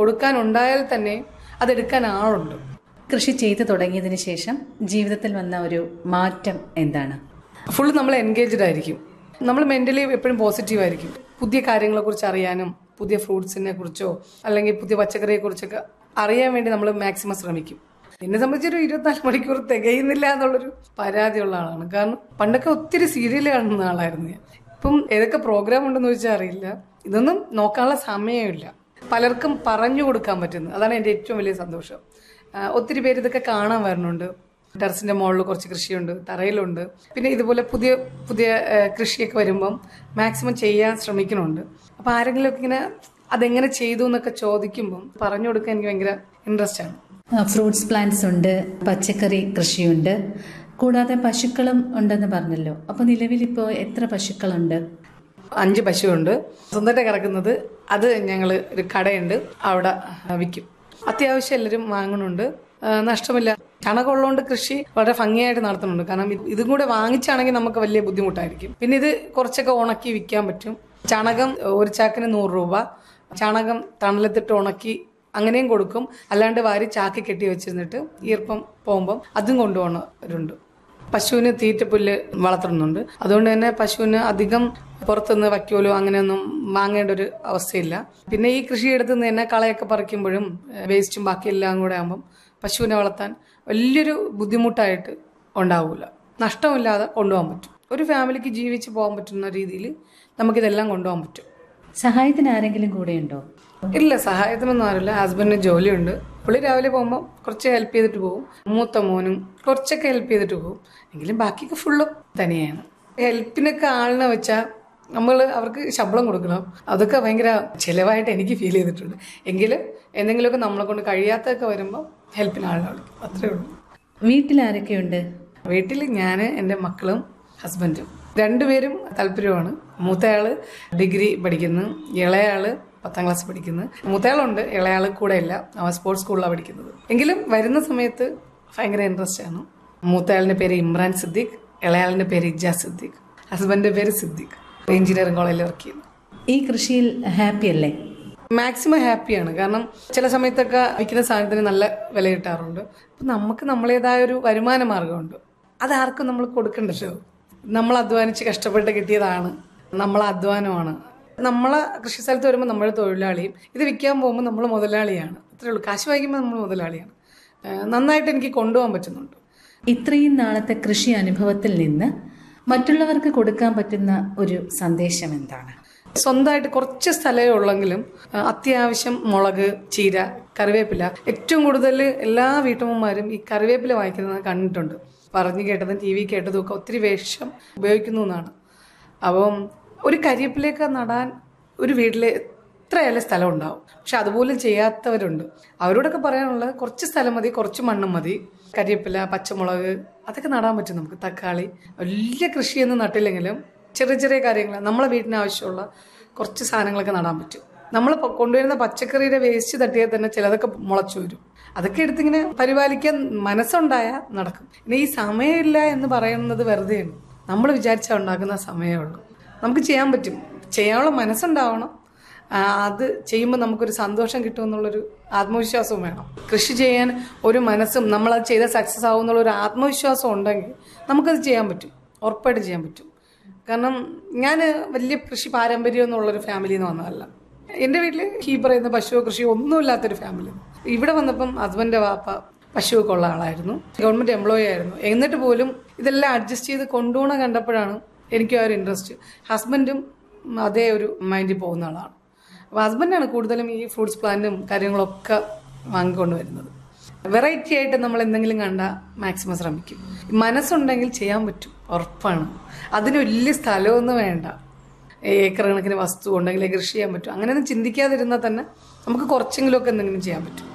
കൊടുക്കാൻ ഉണ്ടായാൽ തന്നെ അതെടുക്കാൻ ആളുണ്ട് കൃഷി ചെയ്തു തുടങ്ങിയതിന് ശേഷം ജീവിതത്തിൽ വന്ന ഒരു മാറ്റം എന്താണ് ഫുൾ നമ്മൾ എൻഗേജ്ഡ് ആയിരിക്കും നമ്മൾ മെന്റലി എപ്പോഴും പോസിറ്റീവ് ആയിരിക്കും പുതിയ കാര്യങ്ങളെ കുറിച്ച് അറിയാനും പുതിയ ഫ്രൂട്ട്സിനെ കുറിച്ചോ അല്ലെങ്കിൽ പുതിയ പച്ചക്കറിയെ കുറിച്ചൊക്കെ അറിയാൻ വേണ്ടി നമ്മൾ മാക്സിമം ശ്രമിക്കും എന്നെ സംബന്ധിച്ചൊരു ഇരുപത്തിനാല് മണിക്കൂർ തികയുന്നില്ല എന്നുള്ളൊരു പരാതിയുള്ള ആളാണ് കാരണം പണ്ടൊക്കെ ഒത്തിരി സീരിയൽ കാണുന്ന ആളായിരുന്നു ഞാൻ ഇപ്പം ഏതൊക്കെ പ്രോഗ്രാം ഉണ്ടെന്ന് ചോദിച്ചാൽ അറിയില്ല ഇതൊന്നും നോക്കാനുള്ള സമയമില്ല പലർക്കും പറഞ്ഞു കൊടുക്കാൻ പറ്റുന്നു അതാണ് എൻ്റെ ഏറ്റവും വലിയ സന്തോഷം ആ, ഒത്തിരി പേര് ഇതൊക്കെ കാണാൻ വരുന്നുണ്ട് ടെറസിന്റെ മുകളിൽ കുറച്ച് കൃഷിയുണ്ട് തറയിലുണ്ട് പിന്നെ ഇതുപോലെ പുതിയ പുതിയ ആ, കൃഷിയൊക്കെ വരുമ്പം മാക്സിമം ചെയ്യാൻ ശ്രമിക്കുന്നുണ്ട് അപ്പോൾ ആരെങ്കിലുമൊക്കെ ഇങ്ങനെ അതെങ്ങനെ ചെയ്തു എന്നൊക്കെ ചോദിക്കുമ്പം പറഞ്ഞു കൊടുക്കാൻ എനിക്ക് ഭയങ്കര ഇൻട്രസ്റ്റ് ആണ് ഫ്രൂട്ട്സ് പ്ലാന്റ്സ് ഉണ്ട് പച്ചക്കറി കൃഷിയുണ്ട് കൂടാതെ പശുക്കളും ഉണ്ടെന്ന് പറഞ്ഞല്ലോ അപ്പോൾ നിലവിൽ ഇപ്പോൾ എത്ര പശുക്കളുണ്ട് അഞ്ച് പശുവുണ്ട് സ്വന്തമായിട്ട് കിടക്കുന്നത് അത് ഞങ്ങൾ ഒരു കടയുണ്ട് അവിടെ വിൽക്കും അത്യാവശ്യം എല്ലാവരും വാങ്ങുന്നുണ്ട് ആ, നഷ്ടമില്ല ചണകം ഉള്ളതുകൊണ്ട് കൃഷി വളരെ ഭംഗിയായിട്ട് നടത്തുന്നുണ്ട് കാരണം ഇത് ഇതും കൂടെ വാങ്ങിച്ചാണെങ്കിൽ നമുക്ക് വലിയ ബുദ്ധിമുട്ടായിരിക്കും പിന്നെ ഇത് കുറച്ചൊക്കെ ഉണക്കി വിൽക്കാൻ പറ്റും ചണകം ഒരു ചാക്കിന് നൂറ് രൂപ ചണകം തണലത്തിട്ട് ഉണക്കി അങ്ങനെയും കൊടുക്കും അല്ലാണ്ട് വാരി ചാക്കി കെട്ടി വെച്ചിരുന്നിട്ട് ഈർപ്പം പോകുമ്പം അതും കൊണ്ടുപോകുന്നവരുണ്ട് പശുവിന് തീറ്റപ്പുല്ല് വളർത്തുന്നുണ്ട് അതുകൊണ്ട് തന്നെ പശുവിന് അധികം പുറത്തുനിന്ന് വയ്ക്കോലോ അങ്ങനെയൊന്നും വാങ്ങേണ്ട ഒരു അവസ്ഥയില്ല പിന്നെ ഈ കൃഷിയെടുത്ത് നിന്ന് തന്നെ കളയൊക്കെ പറിക്കുമ്പോഴും വേസ്റ്റും ബാക്കിയെല്ലാം കൂടെ ആകുമ്പം പശുവിനെ വളർത്താൻ വലിയൊരു ബുദ്ധിമുട്ടായിട്ട് ഉണ്ടാവില്ല നഷ്ടമില്ലാതെ കൊണ്ടുപോകാൻ പറ്റും ഒരു ഫാമിലിക്ക് ജീവിച്ച് പോകാൻ പറ്റുന്ന രീതിയിൽ നമുക്കിതെല്ലാം കൊണ്ടുപോകാൻ പറ്റും സഹായത്തിന് ആരെങ്കിലും കൂടെയുണ്ടോ ഇല്ല സഹായത്തിനൊന്നും ആരില്ല ഹസ്ബൻഡിന് ജോലിയുണ്ട് പുള്ളി രാവിലെ പോകുമ്പോൾ കുറച്ച് ഹെൽപ്പ് ചെയ്തിട്ട് പോകും മൂത്ത മോനും കുറച്ചൊക്കെ ഹെൽപ്പ് ചെയ്തിട്ട് പോകും എങ്കിലും ബാക്കിയൊക്കെ ഫുള്ളും തനിയാണ് ഹെൽപ്പിനൊക്കെ ആളിനെ വെച്ചാൽ നമ്മൾ അവർക്ക് ശമ്പളം കൊടുക്കണം അതൊക്കെ ഭയങ്കര ചിലവായിട്ട് എനിക്ക് ഫീൽ ചെയ്തിട്ടുണ്ട് എങ്കിൽ എന്തെങ്കിലുമൊക്കെ നമ്മളെ കൊണ്ട് കഴിയാത്തൊക്കെ വരുമ്പോൾ ഹെൽപ്പിന് ആളിനെ വിളിക്കും അത്രേ ഉള്ളൂ വീട്ടിൽ ആരൊക്കെയുണ്ട് വീട്ടിൽ ഞാൻ എൻ്റെ മക്കളും ഹസ്ബൻഡും രണ്ടുപേരും താല്പര്യമാണ് മൂത്തയാള് ഡിഗ്രി പഠിക്കുന്നു ഇളയാള് പത്താം ക്ലാസ് പഠിക്കുന്നു മൂത്തയാളുണ്ട് ഇളയാള് കൂടെ ഇല്ല അവൻ സ്പോർട്സ് സ്കൂളിലാണ് പഠിക്കുന്നത് എങ്കിലും വരുന്ന സമയത്ത് ഭയങ്കര ഇൻട്രസ്റ്റ് ആണ് മൂത്തയാളിന്റെ പേര് ഇമ്രാൻ സിദ്ദീഖ് ഇളയാളിന്റെ പേര് ഇജാസ് സിദ്ദീഖ് ഹസ്ബൻഡിന്റെ പേര് സിദ്ദീഖ് എഞ്ചിനീയറിംഗ് കോളേജിൽ വർക്ക് ചെയ്യുന്നു ഈ കൃഷിയിൽ ഹാപ്പി അല്ലേ മാക്സിമം ഹാപ്പിയാണ് കാരണം ചില സമയത്തൊക്കെ വിൽക്കുന്ന സാധനത്തിന് നല്ല വില കിട്ടാറുണ്ട് അപ്പം നമുക്ക് നമ്മളേതായ ഒരു വരുമാന മാർഗമുണ്ട് അതാർക്കും നമ്മൾ കൊടുക്കണ്ടല്ലോ നമ്മൾ അധ്വാനിച്ച് കഷ്ടപ്പെട്ട് കിട്ടിയതാണ് നമ്മളെ അധ്വാനമാണ് നമ്മളെ കൃഷി സ്ഥലത്ത് വരുമ്പോൾ നമ്മൾ തൊഴിലാളിയും ഇത് വിൽക്കാൻ പോകുമ്പോൾ നമ്മൾ മുതലാളിയാണ് അത്രേ ഉള്ളൂ കാശ് വാങ്ങിക്കുമ്പോൾ നമ്മൾ മുതലാളിയാണ് ഏഹ് നന്നായിട്ട് എനിക്ക് കൊണ്ടുപോകാൻ പറ്റുന്നുണ്ട് ഇത്രയും നാളത്തെ കൃഷി അനുഭവത്തിൽ നിന്ന് മറ്റുള്ളവർക്ക് കൊടുക്കാൻ പറ്റുന്ന ഒരു സന്ദേശം എന്താണ് സ്വന്തമായിട്ട് കുറച്ച് സ്ഥലമേ ഉള്ളെങ്കിലും ആ, അത്യാവശ്യം മുളക് ചീര കറിവേപ്പില ഏറ്റവും കൂടുതൽ എല്ലാ വീട്ടമ്മമാരും ഈ കറിവേപ്പില വാങ്ങിക്കുന്നത് കണ്ടിട്ടുണ്ട് പറഞ്ഞു കേട്ടതും ടി വി കേട്ടതും ഒക്കെ ഒത്തിരി വേഷം ഉപയോഗിക്കുന്നു എന്നാണ് അപ്പം ഒരു കരിവേപ്പിലേക്ക് നടാൻ ഒരു വീട്ടിൽ എത്രയായാലും സ്ഥലം ഉണ്ടാവും പക്ഷെ അതുപോലും ചെയ്യാത്തവരുണ്ട് അവരോടൊക്കെ പറയാനുള്ളത് കുറച്ച് സ്ഥലം മതി കുറച്ച് മണ്ണും മതി കരിവേപ്പില പച്ചമുളക് അതൊക്കെ നടാൻ പറ്റും നമുക്ക് തക്കാളി വലിയ കൃഷിയൊന്നും നട്ടില്ലെങ്കിലും ചെറിയ ചെറിയ കാര്യങ്ങൾ നമ്മളെ വീട്ടിന് ആവശ്യമുള്ള കുറച്ച് സാധനങ്ങളൊക്കെ നടാൻ പറ്റും നമ്മൾ പൊ- കൊണ്ടുവരുന്ന പച്ചക്കറിയുടെ വേസ്റ്റ് തട്ടിയാൽ തന്നെ ചിലതൊക്കെ മുളച്ചു വരും അതൊക്കെ എടുത്തിങ്ങനെ പരിപാലിക്കാൻ മനസ്സുണ്ടായാൽ നടക്കും ഇനി ഈ സമയമില്ല എന്ന് പറയുന്നത് വെറുതെയാണ് നമ്മൾ വിചാരിച്ചാൽ ഉണ്ടാക്കുന്ന സമയമേ ഉള്ളൂ നമുക്ക് ചെയ്യാൻ പറ്റും ചെയ്യാനുള്ള മനസ്സുണ്ടാവണം ആ, അത് ചെയ്യുമ്പോൾ നമുക്കൊരു സന്തോഷം കിട്ടുമെന്നുള്ളൊരു ആത്മവിശ്വാസവും വേണം കൃഷി ചെയ്യാൻ ഒരു മനസ്സും നമ്മളത് ചെയ്താൽ സക്സസ് ആവും എന്നുള്ള ഒരു ആത്മവിശ്വാസം ഉണ്ടെങ്കിൽ നമുക്കത് ചെയ്യാൻ പറ്റും ഉറപ്പായിട്ട് ചെയ്യാൻ പറ്റും കാരണം ഞാൻ വലിയ കൃഷി പാരമ്പര്യം എന്നുള്ളൊരു ഫാമിലിയിൽ നിന്ന് വന്നതല്ല എൻ്റെ വീട്ടിൽ ഈ പറയുന്ന പശുവോ കൃഷിയോ ഒന്നുമില്ലാത്തൊരു ഫാമിലി ഇവിടെ വന്നപ്പം ഹസ്ബൻഡിൻ്റെ വാപ്പ പശുവൊക്കെ ഉള്ള ആളായിരുന്നു ഗവൺമെൻറ് എംപ്ലോയി ആയിരുന്നു എന്നിട്ട് പോലും ഇതെല്ലാം അഡ്ജസ്റ്റ് ചെയ്ത് കൊണ്ടുപോകണം കണ്ടപ്പോഴാണ് എനിക്ക് ആ ഒരു ഇൻട്രസ്റ്റ് ഹസ്ബൻഡും അതേ ഒരു മൈൻഡിൽ പോകുന്ന ആളാണ് അപ്പോൾ ഹസ്ബൻഡാണ് കൂടുതലും ഈ ഫ്രൂട്ട്സ് പ്ലാന്റും കാര്യങ്ങളൊക്കെ വാങ്ങിക്കൊണ്ട് വരുന്നത് വെറൈറ്റി ആയിട്ട് നമ്മൾ എന്തെങ്കിലും കണ്ടാൽ മാക്സിമം ശ്രമിക്കും മനസ്സുണ്ടെങ്കിൽ ചെയ്യാൻ പറ്റും ഉറപ്പാണ് അതിന് വലിയ സ്ഥലമൊന്നും വേണ്ട ഏക്കർ കണക്കിന് വസ്തു ഉണ്ടെങ്കിൽ കൃഷി ചെയ്യാൻ പറ്റും അങ്ങനെയൊന്നും ചിന്തിക്കാതിരുന്നാൽ തന്നെ നമുക്ക് കുറച്ചെങ്കിലുമൊക്കെ എന്തെങ്കിലും ചെയ്യാൻ പറ്റും